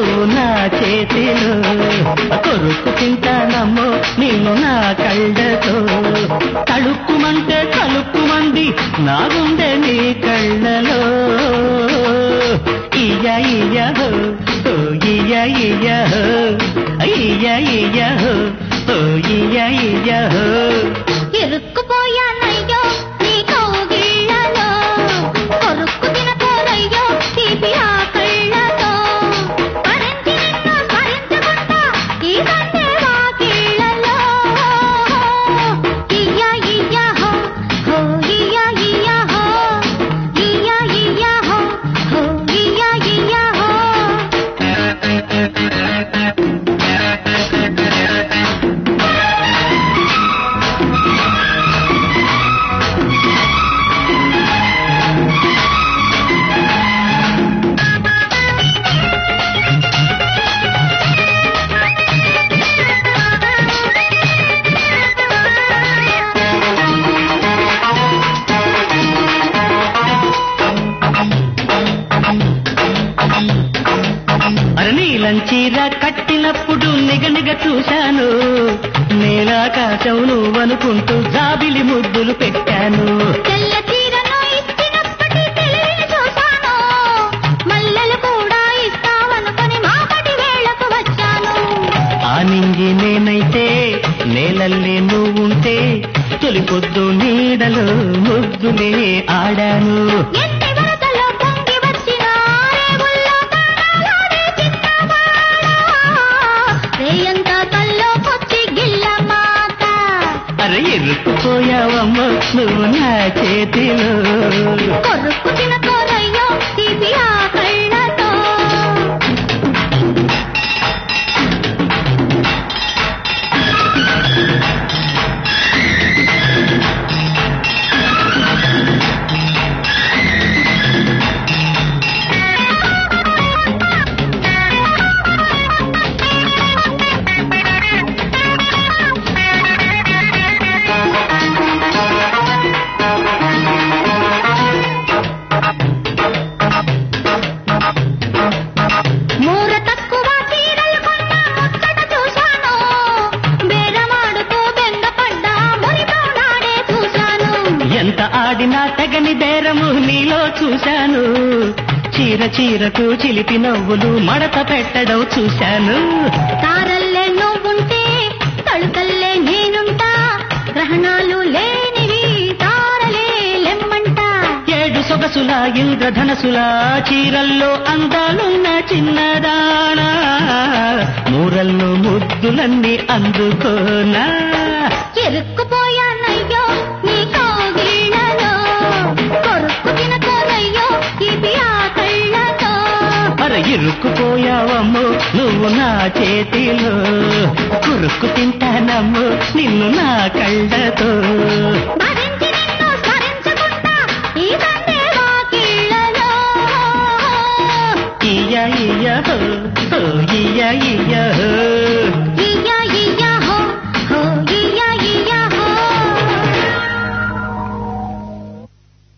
నువ్వు నా చేతిలో కొరుకు తింటానమ్మో నేను నా కళ్ళతో తడుక్కుమంటే కలుక్కుమంది నా గుండె నీ కళ్ళలో ఇయ ఇయ హో, ఓ ఇయ ఇయ హో, ఇయ ఇయ హో, ఓ ఇయ ఇయ హో. ఇరుక్కుపోయానయ్యో నీ కౌగిళ్ళలో కొరుక్కు తినకోరయ్యో తీపి ఆ కళ్ళతో భరించి నిన్ను స్మరించుకుంటా ఈ సందే వాకిళ్ళలో ఇయ్య ఇయ్య హో హో ఇయ్య ఇయ్య హో ఇయ్య ఇయ్య హో హో ఇయ్య ఇయ్య హో అర నీలం చీర కట్టినప్పుడు నిగనిగ చూశాను నేలాకాశం నువ్వనుకుంటూ జాబిలి ముద్దులు పెట్టాను తెల్ల చీరను ఇచ్చినప్పటి తెలివిని చూశాను మల్లెలు కూడా ఇస్తావనుకొని మాపటి వేళకు వచ్చాను ఆ నింగి నేనైతే నేలల్లే నువ్వుంటే తొలి పొద్దు నీడలో ముద్దులే ఆడాను ఎన్ని వరదలో పొంగి వచ్చిన రేవుల్లో తాళాలాడే చిన్నవాడా. రేయంతా కల్లోకొచ్చి గిల్లమాక అరే ఎరుక్కుపోయావమ్మ నువ్వు నా చేతిలో కొరుక్కు తినకోరయ్యో తీపి ఆ కళ్ళతో మూర తక్కువ చీరలు కొన్న ముచ్చట చూశాను బేరమాడుతూ బెంగపడ్డా మురితో నాడే చూశాను ఎంత ఆడినా తెగని బేరము నీలో చూశాను చీర చీరకు చిలిపి నవ్వులు మడత పెట్టడం చూశాను తారల్లే నువ్వుంటే తళుకల్లే నేనుంటా గ్రహణాలు లేనివి తారలే లెమ్మంట ఏడు సొగసుల ఇంద్రధనసుల చీరల్లో అందాలున్న చిన్నదానా మూరల్లో ముద్దులన్నీ అందుకోనా ఎరుక్కుపోయానయ్యో నీ కౌగిళ్ళలో కొరుక్కు తినకోనయ్యో ఇది ఆ కళ్ళతో అర ఇరుక్కుపోయావమ్మో నువ్వు నా చేతిలో కురుక్కు తింటానమ్మో నిన్ను నా కళ్ళతో భరించి నిన్ను స్మరించుకుంటా ఈ సందే వాకిళ్ళలో ఇయ ఇయ హో, హో,